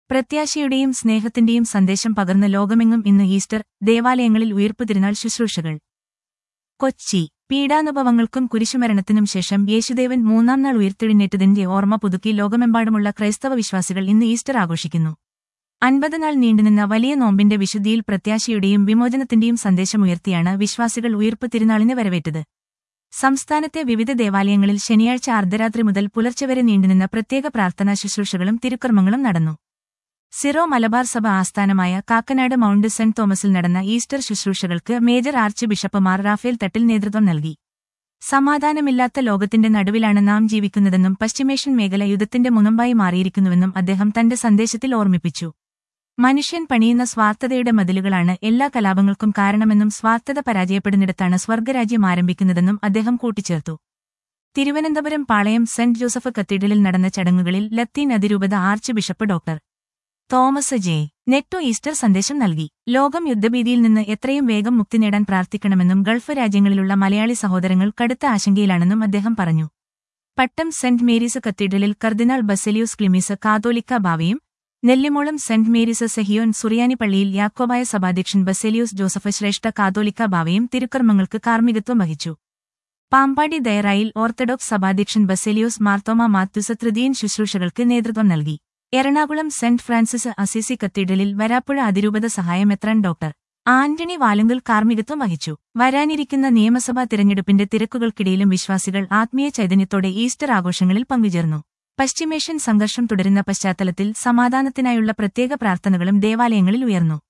പ്രത്യാശയുടെയും സ്നേഹത്തിന്റെയും സന്ദേശം പകർന്ന ലോകമെങ്ങും ഇന്ന് ഈസ്റ്റർ ദേവാലയങ്ങളിൽ ഉയർപ്പ് തിരുനാൾ ശുശ്രൂഷകൾ കൊച്ചി പീഡാനുഭവങ്ങൾക്കും കുരിശുമരണത്തിനും ശേഷം യേശുദേവൻ മൂന്നാം നാൾ ഉയർത്തെഴുന്നേറ്റതിന്റെ ഓർമ്മ പുതുക്കി ലോകമെമ്പാടുമുള്ള ക്രൈസ്തവ വിശ്വാസികൾ ഇന്ന് ഈസ്റ്റർ ആഘോഷിക്കുന്നു അൻപത് നാൾ നീണ്ടുനിന്ന വലിയ നോമ്പിന്റെ വിശുദ്ധിയിൽ പ്രത്യാശയുടെയും വിമോചനത്തിന്റെയും സന്ദേശമുയർത്തിയാണ് വിശ്വാസികൾ ഉയർപ്പ് തിരുനാളിനെ വരവേറ്റത് സംസ്ഥാനത്തെ വിവിധ ദേവാലയങ്ങളിൽ ശനിയാഴ്ച അർദ്ധരാത്രി മുതൽ പുലർച്ചെ വരെ നീണ്ടുനിന്ന പ്രത്യേക പ്രാർത്ഥനാ ശുശ്രൂഷകളും തിരുക്കർമ്മങ്ങളും നടന്നു സിറോ മലബാർ സഭ ആസ്ഥാനമായ കാക്കനാട് മൗണ്ട് സെന്റ് തോമസിൽ നടന്ന ഈസ്റ്റർ ശുശ്രൂഷകൾക്ക് major archbishop Mar Raphael Thattil നേതൃത്വം നൽകി സമാധാനമില്ലാത്ത ലോകത്തിന്റെ നടുവിലാണ് നാം ജീവിക്കുന്നതെന്നും പശ്ചിമേഷ്യൻ മേഖല യുദ്ധത്തിന്റെ മുനമ്പായി മാറിയിരിക്കുന്നുവെന്നും അദ്ദേഹം തന്റെ സന്ദേശത്തിൽ ഓർമ്മിപ്പിച്ചു മനുഷ്യൻ പണിയുന്ന സ്വാർത്ഥതയുടെ മതിലുകളാണ് എല്ലാ കലാപങ്ങൾക്കും കാരണമെന്നും സ്വാർത്ഥത പരാജയപ്പെടുന്നിടത്താണ് സ്വർഗരാജ്യം ആരംഭിക്കുന്നതെന്നും അദ്ദേഹം കൂട്ടിച്ചേർത്തു തിരുവനന്തപുരം പാളയം സെന്റ് ജോസഫ് കത്തീഡ്രലിൽ നടന്ന ചടങ്ങുകളിൽ ലത്തീൻ അതിരൂപത archbishop doctor Thomas J Netto Easter സന്ദേശം നൽകി ലോകം യുദ്ധഭീതിയിൽ നിന്ന് എത്രയും വേഗം മുക്തി നേടാൻ പ്രാർത്ഥിക്കണമെന്നും ഗൾഫ് രാജ്യങ്ങളിലുള്ള മലയാളി സഹോദരങ്ങൾ കടുത്ത ആശങ്കയിലാണെന്നും അദ്ദേഹം പറഞ്ഞു പട്ടം സെന്റ് മേരീസ് കത്തീഡ്രലിൽ കർദിനാൾ ബസലിയൂസ് ക്ലിമീസ് കാതോലിക്ക ബാവയും നെല്ലിമോളം സെന്റ് മേരീസ് സെഹിയോൻ സുറിയാനി പള്ളിയിൽ യാക്കോബായ സഭാധ്യക്ഷൻ ബസേലിയൂസ് ജോസഫ് ശ്രേഷ്ഠ കാതോലിക്ക ബാവയും തിരുക്കർമ്മങ്ങൾക്ക് കാർമ്മികത്വം വഹിച്ചു പാമ്പാടി ദയറായിൽ ഓർത്തഡോക്സ് സഭാധ്യക്ഷൻ ബസേലിയോസ് മാർത്തോമ മാത്യുസ തൃതീയൻ ശുശ്രൂഷകൾക്ക് നേതൃത്വം നൽകി എറണാകുളം സെന്റ് ഫ്രാൻസിസ് അസീസി കത്തീഡ്രലിൽ വരാപ്പുഴ അതിരൂപത സഹായമെത്രാൻ ഡോക്ടർ ആന്റണി വാലുങ്കൽ കാർമ്മികത്വം വഹിച്ചു വരാനിരിക്കുന്ന നിയമസഭാ തിരഞ്ഞെടുപ്പിന്റെ തിരക്കുകൾക്കിടയിലും വിശ്വാസികൾ ആത്മീയ ചൈതന്യത്തോടെ ഈസ്റ്റർ ആഘോഷങ്ങളിൽ പങ്കുചേർന്നു പശ്ചിമേഷ്യൻ സംഘർഷം തുടരുന്ന പശ്ചാത്തലത്തിൽ സമാധാനത്തിനായുള്ള പ്രത്യേക പ്രാർത്ഥനകളും ദേവാലയങ്ങളിൽ ഉയർന്നു